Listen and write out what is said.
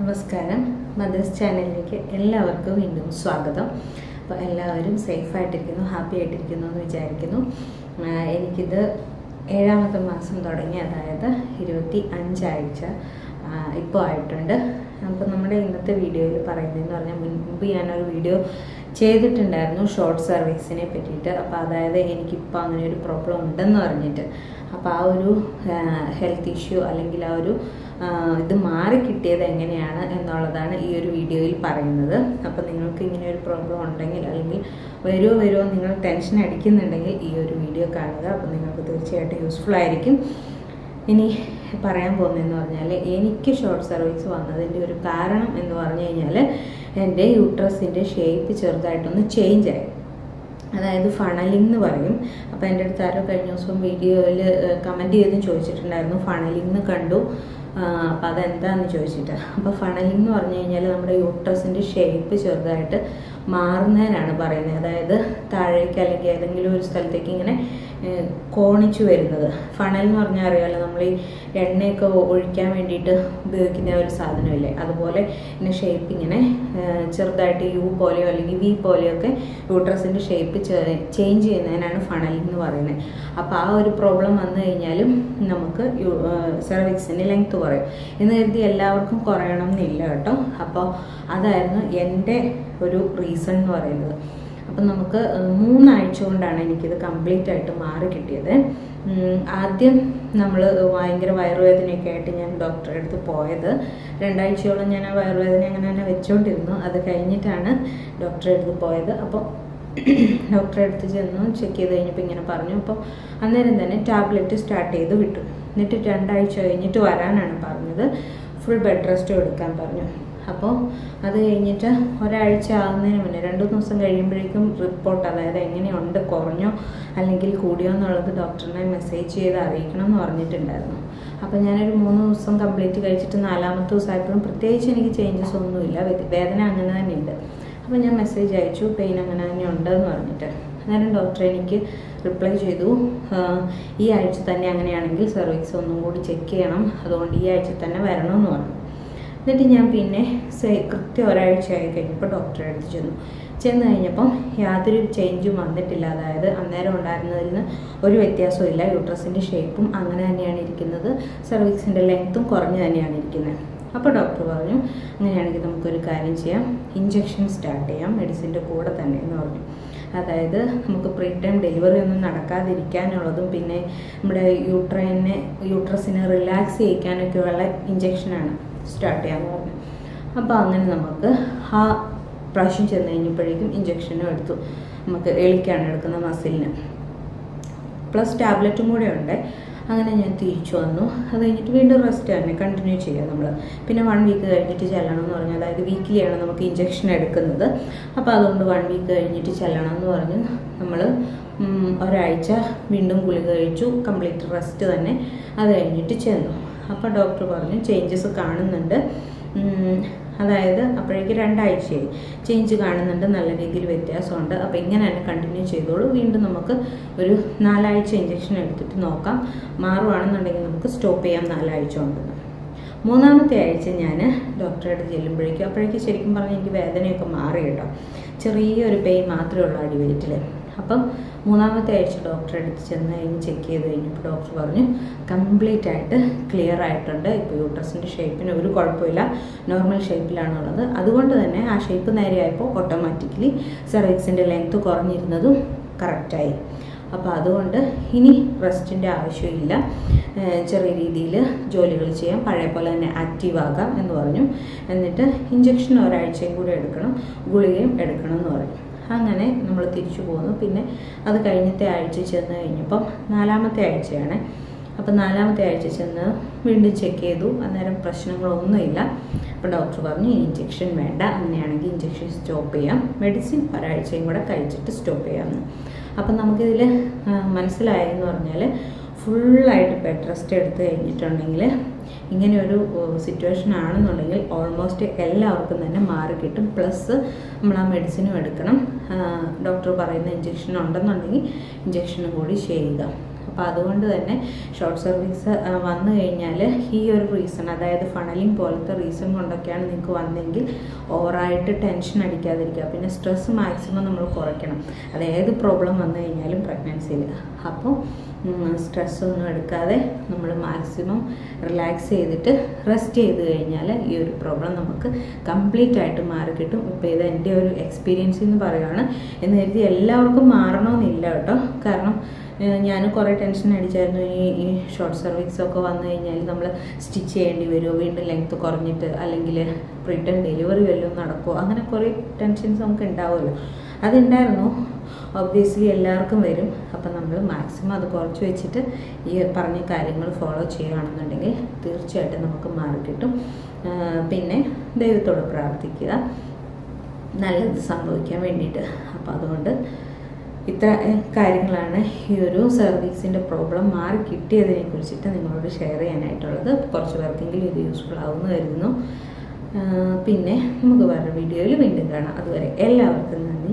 നമസ്കാരം മദേഴ്സ് ചാനലിലേക്ക് എല്ലാവർക്കും വീണ്ടും സ്വാഗതം അപ്പോൾ എല്ലാവരും സേഫായിട്ടിരിക്കുന്നു ഹാപ്പി ആയിട്ടിരിക്കുന്നു എന്ന് വിചാരിക്കുന്നു ആ, എനിക്കിത് ഏഴാമത്തെ മാസം തുടങ്ങി അതായത് ഇരുപത്തി അഞ്ചാഴ്ച ഇപ്പോൾ ആയിട്ടുണ്ട് അപ്പോൾ നമ്മുടെ ഇന്നത്തെ വീഡിയോയിൽ പറയുന്നതെന്ന് പറഞ്ഞാൽ മുൻപ് ഞാനൊരു വീഡിയോ ചെയ്തിട്ടുണ്ടായിരുന്നു ഷോർട്ട് സർവീസിനെ പറ്റിയിട്ട് അപ്പോൾ അതായത് എനിക്കിപ്പോൾ അങ്ങനെ ഒരു പ്രോബ്ലം ഉണ്ടെന്ന് പറഞ്ഞിട്ട് അപ്പോൾ ആ ഒരു ഹെൽത്ത് ഇഷ്യൂ അല്ലെങ്കിൽ ആ ഒരു ആ, ഇത് മാറി കിട്ടിയത് എങ്ങനെയാണ് എന്നുള്ളതാണ് ഈ ഒരു വീഡിയോയിൽ പറയുന്നത് അപ്പോൾ നിങ്ങൾക്ക് ഇങ്ങനെ ഒരു പ്രോബ്ലം ഉണ്ടെങ്കിൽ അല്ലെങ്കിൽ വരുമോ വരുമോ നിങ്ങൾ ടെൻഷൻ അടിക്കുന്നുണ്ടെങ്കിൽ ഈ ഒരു വീഡിയോ കാണുക അപ്പോൾ നിങ്ങൾക്ക് തീർച്ചയായിട്ടും യൂസ്ഫുൾ ആയിരിക്കും ഇനി പറയാൻ പോകുന്നതെന്ന് പറഞ്ഞാൽ എനിക്ക് ഷോർട്ട് സർവീസ് വന്നതിൻ്റെ ഒരു കാരണം എന്ന് പറഞ്ഞു കഴിഞ്ഞാൽ എൻ്റെ യൂട്രസിൻ്റെ ഷേപ്പ് ചെറുതായിട്ടൊന്ന് ചേഞ്ച് ആയി അതായത് ഫണലിംഗ് എന്ന് പറയും അപ്പോൾ എൻ്റെ അടുത്ത് ആരോ കഴിഞ്ഞ ദിവസം വീഡിയോയിൽ കമൻറ്റ് ചെയ്തും ചോദിച്ചിട്ടുണ്ടായിരുന്നു ഫണലിംഗ് എന്ന് കണ്ടു അപ്പോൾ അതെന്താണെന്ന് ചോദിച്ചിട്ട് അപ്പോൾ ഫണലിംഗ് എന്ന് പറഞ്ഞു കഴിഞ്ഞാൽ നമ്മുടെ യൂട്രസിൻ്റെ ഷേപ്പ് ചെറുതായിട്ട് മാറുന്നതിനാണ് പറയുന്നത് അതായത് താഴേക്ക് അല്ലെങ്കിൽ ഏതെങ്കിലും ഒരു സ്ഥലത്തേക്ക് ഇങ്ങനെ ഏഹ്, കോണിച്ചു വരുന്നത് ഫണൽ എന്ന് പറഞ്ഞാൽ അറിയാമല്ലോ നമ്മൾ ഈ എണ്ണയൊക്കെ ഒഴിക്കാൻ വേണ്ടിയിട്ട് ഉപയോഗിക്കുന്ന ഒരു സാധനമില്ലേ അതുപോലെ ഇങ്ങനെ ഷേപ്പ് ഇങ്ങനെ ഏഹ്, ചെറുതായിട്ട് യു പോലെയോ അല്ലെങ്കിൽ വി പോലെയോ ഒക്കെ യൂട്രസിൻ്റെ ഷേപ്പ് ചേഞ്ച് ചെയ്യുന്നതിനാണ് ഫണലിംഗ് എന്ന് പറയുന്നത് അപ്പോൾ ആ ഒരു പ്രോബ്ലം വന്നു കഴിഞ്ഞാലും നമുക്ക് സെർവിക്സിൻ്റെ ലെങ്ത് കുറയും എന്ന് കരുതി എല്ലാവർക്കും കുറയണം എന്നില്ല കേട്ടോ അപ്പോൾ അതായിരുന്നു എൻ്റെ ഒരു റീസൺ എന്ന് പറയുന്നത് അപ്പം നമുക്ക് ഏഹ്, മൂന്നാഴ്ച കൊണ്ടാണ് എനിക്കിത് കംപ്ലീറ്റ് ആയിട്ട് മാറി കിട്ടിയത് ഉം, ആദ്യം നമ്മൾ ഭയങ്കര വയറുവേദനയൊക്കെ ആയിട്ട് ഞാൻ ഡോക്ടറെ അടുത്ത് പോയത് രണ്ടാഴ്ചയോളം ഞാൻ ആ വയറുവേദന അങ്ങനെ തന്നെ വെച്ചുകൊണ്ടിരുന്നു അത് കഴിഞ്ഞിട്ടാണ് ഡോക്ടറെ അടുത്ത് പോയത് അപ്പോൾ ഡോക്ടറെ അടുത്ത് ചെന്നു ചെക്ക് ചെയ്ത് കഴിഞ്ഞപ്പോൾ ഇങ്ങനെ പറഞ്ഞു അപ്പോൾ അന്നേരം തന്നെ ടാബ്ലറ്റ് സ്റ്റാർട്ട് ചെയ്ത് വിട്ടു എന്നിട്ട് രണ്ടാഴ്ച കഴിഞ്ഞിട്ട് വരാനാണ് പറഞ്ഞത് ഫുൾ ബെഡ് റെസ്റ്റ് എടുക്കാൻ പറഞ്ഞു അപ്പോൾ അത് കഴിഞ്ഞിട്ട് ഒരാഴ്ച ആകുന്നതിന് മുന്നേ രണ്ട് ദിവസം കഴിയുമ്പോഴേക്കും റിപ്പോർട്ട് അതായത് എങ്ങനെയുണ്ട് കുറഞ്ഞോ അല്ലെങ്കിൽ കൂടിയോ എന്നുള്ളത് ഡോക്ടറിനെ മെസ്സേജ് ചെയ്ത് അറിയിക്കണം എന്ന് പറഞ്ഞിട്ടുണ്ടായിരുന്നു അപ്പോൾ ഞാനൊരു മൂന്ന് ദിവസം കംപ്ലീറ്റ് കഴിച്ചിട്ട് നാലാമത്തെ ദിവസമായപ്പോഴും പ്രത്യേകിച്ച് എനിക്ക് ചേഞ്ചസ് ഒന്നുമില്ല വേ- വേദന അങ്ങനെ തന്നെ ഉണ്ട് അപ്പോൾ ഞാൻ മെസ്സേജ് അയച്ചു പെയിൻ അങ്ങനെ തന്നെ ഉണ്ടെന്ന് പറഞ്ഞിട്ട് അന്നേരം ഡോക്ടർ എനിക്ക് റിപ്ലൈ ചെയ്തു "ആഹ്, ഈ ആഴ്ച തന്നെ അങ്ങനെയാണെങ്കിൽ സർവീസ് ഒന്നും കൂടി ചെക്ക് ചെയ്യണം അതുകൊണ്ട് ഈ ആഴ്ച തന്നെ വരണമെന്ന് പറഞ്ഞു എന്നിട്ട് ഞാൻ പിന്നെ സെ- കൃത്യം ഒരാഴ്ച ആയി കഴിഞ്ഞപ്പോൾ ഡോക്ടറെ അടുത്ത് ചെന്നു ചെന്ന് കഴിഞ്ഞപ്പം യാതൊരു ചേഞ്ചും വന്നിട്ടില്ല അതായത് അന്നേരം ഉണ്ടായിരുന്നതിൽ നിന്ന് ഒരു വ്യത്യാസവും ഇല്ല യൂട്രസിൻ്റെ ഷേപ്പും അങ്ങനെ തന്നെയാണ് ഇരിക്കുന്നത് സർവീക്സിൻ്റെ ലെങ്ത്തും കുറഞ്ഞു തന്നെയാണ് ഇരിക്കുന്നത് അപ്പോൾ ഡോക്ടർ പറഞ്ഞു അങ്ങനെയാണെങ്കിൽ നമുക്കൊരു കാര്യം ചെയ്യാം ഇഞ്ചെക്ഷൻ സ്റ്റാർട്ട് ചെയ്യാം മെഡിസിൻ്റെ കൂടെ തന്നെ എന്ന് പറഞ്ഞു അതായത് നമുക്ക് പ്രീ ടൈം ഡെലിവറി ഒന്നും നടക്കാതിരിക്കാനുള്ളതും പിന്നെ നമ്മുടെ യൂട്രൈനെ യൂട്രസിനെ റിലാക്സ് ചെയ്യിക്കാനൊക്കെയുള്ള ഇഞ്ചെക്ഷനാണ് സ്റ്റാർട്ട് ചെയ്യാമെന്ന് പറഞ്ഞു അപ്പോൾ അങ്ങനെ നമുക്ക് ആ പ്രാവശ്യം ചെന്ന് കഴിഞ്ഞപ്പോഴേക്കും ഇഞ്ചെക്ഷനും എടുത്തു നമുക്ക് എളിക്കാണ് എടുക്കുന്ന മസിലിന് പ്ലസ് ടാബ്ലറ്റും കൂടെ ഉണ്ട് അങ്ങനെ ഞാൻ തിരിച്ചു വന്നു അത് കഴിഞ്ഞിട്ട് വീണ്ടും റെസ്റ്റ് തന്നെ കണ്ടിന്യൂ ചെയ്യാം നമ്മൾ പിന്നെ വൺ വീക്ക് കഴിഞ്ഞിട്ട് ചെല്ലണം എന്ന് പറഞ്ഞു അതായത് വീക്കിലിയാണ് നമുക്ക് ഇഞ്ചെക്ഷൻ എടുക്കുന്നത് അപ്പോൾ അതുകൊണ്ട് വൺ വീക്ക് കഴിഞ്ഞിട്ട് ചെല്ലണം എന്ന് പറഞ്ഞ് നമ്മൾ ഒരാഴ്ച വീണ്ടും ഗുളിക കഴിച്ചു കംപ്ലീറ്റ് റെസ്റ്റ് തന്നെ അത് കഴിഞ്ഞിട്ട് ചെന്നു അപ്പോൾ ഡോക്ടർ പറഞ്ഞു ചേഞ്ചസ് കാണുന്നുണ്ട് ഉം, അതായത് അപ്പോഴേക്ക് രണ്ടാഴ്ചയായി ചേഞ്ച് കാണുന്നുണ്ട് നല്ല രീതിയിൽ വ്യത്യാസമുണ്ട് അപ്പോൾ ഇങ്ങനെ തന്നെ കണ്ടിന്യൂ ചെയ്തോളൂ വീണ്ടും നമുക്ക് ഒരു നാലാഴ്ച ഇഞ്ചെക്ഷൻ എടുത്തിട്ട് നോക്കാം മാറുവാണെന്നുണ്ടെങ്കിൽ നമുക്ക് സ്റ്റോപ്പ് ചെയ്യാം നാലാഴ്ച കൊണ്ടെന്ന് മൂന്നാമത്തെ ആഴ്ച ഞാൻ ഡോക്ടറെ അടുത്ത് ചെല്ലുമ്പോഴേക്കും അപ്പോഴേക്കും ശരിക്കും പറഞ്ഞാൽ എനിക്ക് വേദനയൊക്കെ മാറി കേട്ടോ ചെറിയൊരു പെയിൻ മാത്രമേ ഉള്ളൂ അടിവയറ്റിൽ അപ്പം മൂന്നാമത്തെ ആഴ്ച ഡോക്ടറെ അടുത്ത് ചെന്ന് കഴിഞ്ഞ് ചെക്ക് ചെയ്ത് കഴിഞ്ഞപ്പോൾ ഡോക്ടർ പറഞ്ഞു കംപ്ലീറ്റ് ആയിട്ട് ക്ലിയർ ആയിട്ടുണ്ട് ഇപ്പോൾ യൂട്രസിൻ്റെ ഷേപ്പിന് ഒരു കുഴപ്പമില്ല നോർമൽ ഷേപ്പിലാണുള്ളത് അതുകൊണ്ട് തന്നെ ആ ഷേപ്പ് നേരെയായപ്പോൾ ഓട്ടോമാറ്റിക്കലി സെർവിക്സിൻ്റെ ലെങ്ത്ത് കുറഞ്ഞിരുന്നതും കറക്റ്റായി അപ്പോൾ അതുകൊണ്ട് ഇനി റെസ്റ്റിൻ്റെ ആവശ്യമില്ല ഏഹ് ചെറിയ രീതിയിൽ ജോലികൾ ചെയ്യാം പഴയ പോലെ തന്നെ ആക്റ്റീവ് ആകാം എന്ന് പറഞ്ഞു എന്നിട്ട് ഇഞ്ചക്ഷൻ ഒരാഴ്ചയും കൂടെ എടുക്കണം ഗുളികയും എടുക്കണം എന്ന് പറഞ്ഞു അങ്ങനെ നമ്മൾ തിരിച്ചു പോന്നു പിന്നെ അത് കഴിഞ്ഞത്തെ ആഴ്ച ചെന്ന് കഴിഞ്ഞപ്പം നാലാമത്തെ ആഴ്ചയാണ് അപ്പോൾ നാലാമത്തെ ആഴ്ച ചെന്ന് വീണ്ടും ചെക്ക് ചെയ്തു അന്നേരം പ്രശ്നങ്ങളൊന്നുമില്ല അപ്പോൾ ഡോക്ടർ പറഞ്ഞു ഈ ഇഞ്ചെക്ഷൻ വേണ്ട അങ്ങനെയാണെങ്കിൽ ഇഞ്ചെക്ഷൻ സ്റ്റോപ്പ് ചെയ്യാം മെഡിസിൻ ഒരാഴ്ചയും കൂടെ കഴിച്ചിട്ട് സ്റ്റോപ്പ് ചെയ്യാമെന്ന് അപ്പം നമുക്കിതിൽ മനസ്സിലായെന്ന് പറഞ്ഞാൽ ഫുള്ളായിട്ട് ബെഡ് റെസ്റ്റ് എടുത്ത് കഴിഞ്ഞിട്ടുണ്ടെങ്കിൽ ഇങ്ങനെ ഒരു സിറ്റുവേഷൻ ആണെന്നുണ്ടെങ്കിൽ ഓൾമോസ്റ്റ് എല്ലാവർക്കും തന്നെ മാറി കിട്ടും പ്ലസ് നമ്മൾ ആ മെഡിസിനും എടുക്കണം ഡോക്ടർ പറയുന്ന ഇഞ്ചെക്ഷൻ ഉണ്ടെന്നുണ്ടെങ്കിൽ ഇഞ്ചെക്ഷനും കൂടി ചെയ്യുക അപ്പോൾ അതുകൊണ്ട് തന്നെ ഷോർട്ട് സർവീസ് വന്നു കഴിഞ്ഞാൽ ഈ ഒരു റീസൺ അതായത് ഫണലിംഗ് പോലത്തെ റീസൺ കൊണ്ടൊക്കെയാണ് നിങ്ങൾക്ക് വന്നെങ്കിൽ ഓവറായിട്ട് ടെൻഷൻ അടിക്കാതിരിക്കുക പിന്നെ സ്ട്രെസ് മാക്സിമം നമ്മൾ കുറയ്ക്കണം അത് ഏത് പ്രോബ്ലം വന്നു കഴിഞ്ഞാലും പ്രഗ്നൻസിയിൽ അപ്പോൾ സ്ട്രെസ് ഒന്നും എടുക്കാതെ നമ്മൾ മാക്സിമം റിലാക്സ് ചെയ്തിട്ട് റെസ്റ്റ് ചെയ്ത് കഴിഞ്ഞാൽ ഈ ഒരു പ്രോബ്ലം നമുക്ക് കംപ്ലീറ്റ് ആയിട്ട് മാറി കിട്ടും ഇപ്പോൾ ഇത് എൻ്റെ ഒരു എക്സ്പീരിയൻസ് എന്ന് പറയുകയാണ് എന്ന് കരുതി എല്ലാവർക്കും മാറണമെന്നില്ല കേട്ടോ കാരണം ഞാൻ കുറേ ടെൻഷൻ അടിച്ചായിരുന്നു ഈ ഈ ഷോർട്ട് സർവീസ് ഒക്കെ വന്നു കഴിഞ്ഞാൽ നമ്മൾ സ്റ്റിച്ച് ചെയ്യേണ്ടി വരുമോ വീണ്ടും ലെങ്ത് കുറഞ്ഞിട്ട് അല്ലെങ്കിൽ റിട്ടേൺ ഡെലിവറി വല്ലതും നടക്കുമോ അങ്ങനെ കുറേ ടെൻഷൻസ് നമുക്ക് ഉണ്ടാവുമല്ലോ അതുണ്ടായിരുന്നു ഒബ്വിയസ്ലി എല്ലാവർക്കും വരും അപ്പം നമ്മൾ മാക്സിമം അത് കുറച്ച് വെച്ചിട്ട് ഈ പറഞ്ഞ കാര്യങ്ങൾ ഫോളോ ചെയ്യുകയാണെന്നുണ്ടെങ്കിൽ തീർച്ചയായിട്ടും നമുക്ക് മാറി കിട്ടും പിന്നെ ദൈവത്തോട് പ്രാർത്ഥിക്കുക നല്ലത് സംഭവിക്കാൻ വേണ്ടിയിട്ട് അപ്പം അതുകൊണ്ട് ഇത്ര കാര്യങ്ങളാണ് ഈ ഒരു സർവീസിൻ്റെ പ്രോബ്ലം മാറി കിട്ടിയതിനെ കുറിച്ചിട്ട് നിങ്ങളോട് ഷെയർ ചെയ്യാനായിട്ടുള്ളത് കുറച്ച് പേർക്കെങ്കിലും ഇത് യൂസ്ഫുൾ ആവുമെന്ന് കരുതുന്നു പിന്നെ നമുക്ക് വേറെ വീഡിയോയിൽ വീണ്ടും കാണാം അതുവരെ എല്ലാവർക്കും നന്ദി